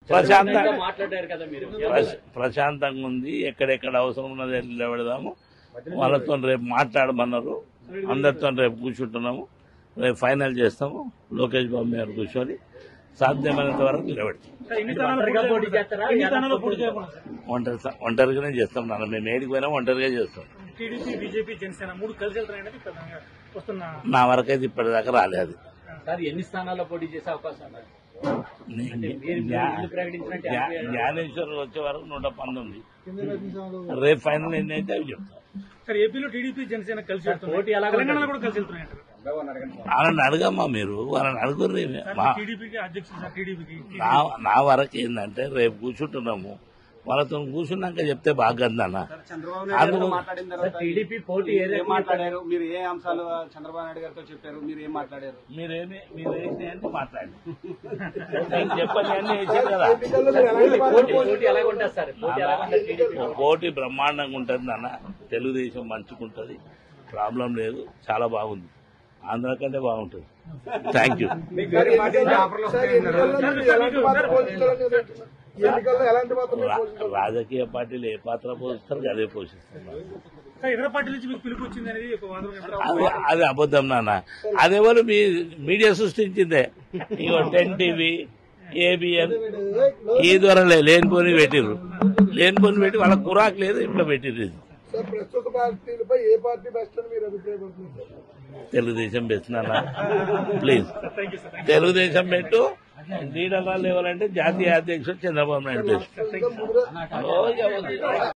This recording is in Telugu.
ప్రశాంత మాట్లాడారు కదా మీరు ప్రశ- ప్రశాంతంగా ఉంది ఎక్కడెక్కడ అవసరం ఉన్నది నిలబెడదాము వాళ్ళతో రేపు మాట్లాడమన్నారు అందరితో రేపు కూర్చుంటున్నాము రేపు ఫైనల్ చేస్తాము లోకేష్ బాబు గారు కూర్చొని సాధ్యమైనంత వరకు నిలబెడతాం ఒంటరిగా పోటీ చేస్తారా ఒంటరి ఒంటరిగానే చేస్తాం నాన్న మేము ఏడికి పోయినా ఒంటరిగా చేస్తాం టీడీపీ బీజేపీ జనసేన మూడు కలిసి వెళ్తాయనేది ప్రధానంగా వస్తున్న నా వరకైతే ఇప్పటిదాకా రాలేదు సార్ ఎన్ని స్థానాల్లో పోటీ చేసే అవకాశం ఉన్నారు? నేను- మీరు మీరు జ్ఞా- ఇల్లు ప్రకటించినట్టు జ్ఞా- జ్ఞానేశ్వర్ వచ్చే వరకు నూట పంతొమ్మిది రేపు ఫైనల్ ఎన్ని అయితే అవి చెప్తాం సార్ ఏపీలో టీడీపీ జనసేన కలిసి వెళ్తున్నాయి పోటీ ఎలాగ తెలంగాణలో కూడా కలిసి వెళ్తున్నాయంటారు వాళ్ళని అడగమ్మా మీరు వాళ్ళని అడుగుర్రి మా టీడీపీకి అధ్యక్షుడు సార్ టీడీపీకి నా నా వరకు ఏంటంటే రేపు కూర్చుంటున్నాము వాళ్ళతో కూర్చున్నాక చెప్తే బాగుందన్న చంద్రబాబు అందుకు- నాయుడు గారితో మాట్లాడిన తర్వాత టీడీపీ పోటీ మీరు ఏదైతే ఏం మాట్లాడారు మీరు ఏ అంశాలు చంద్రబాబు నాయుడు గారితో చెప్పారు మీరు ఏం మాట్లాడారు మీరేమి మీరేంటి అంటే మాట్లాడి నేను చెప్పని అన్ని వేసారు కదా పోటీ పోటీ ఎలాగ ఉంటుంది సార్ పోటీ ఎలాగ ఉంటుంది టీడీపీ ఓ పోటీ బ్రహ్మాండంగా ఉంటుంది అన్న తెలుగుదేశం మంచుకుంటుంది ప్రాబ్లం లేదు చాలా బాగుంది ఆంధ్ర కంటే బాగుంటుంది థ్యాంక్ యూ రాజకీయ పార్టీలు ఏ పాత్ర పోషిస్తారు అదే పోషిస్తున్నారు సార్ ఇతర పార్టీల నుంచి మీకు పిలుపు వచ్చింది అనేది ఒక వాదన వినపడుతుంది. అది అది అబద్ధం నాన్న అదేవారు మీ మీడియా సృష్టించిందే ఇగో టెన్ టీవీ ఏబిఎన్ ఈ ద్వారా లేనిపోని పెట్టిర్రు లేనిపోని పెట్టి వాళ్ళ కురాకు లేదు ఇంట్లో పెట్టిర్రు ఇది సార్ ప్రస్తుత పార్టీలపై ఏ పార్టీ బెస్ట్ అని మీరు అభిప్రాయపడుతున్నారు తెలుగుదేశం పెట్టినా ప్లీజ్ తెలుగుదేశం పెట్టు లీడర్ వాళ్ళు ఎవరంటే జాతీయ అధ్యక్షుడు చంద్రబాబు నాయుడు బెస్ట్ ఓ, ఎవరు?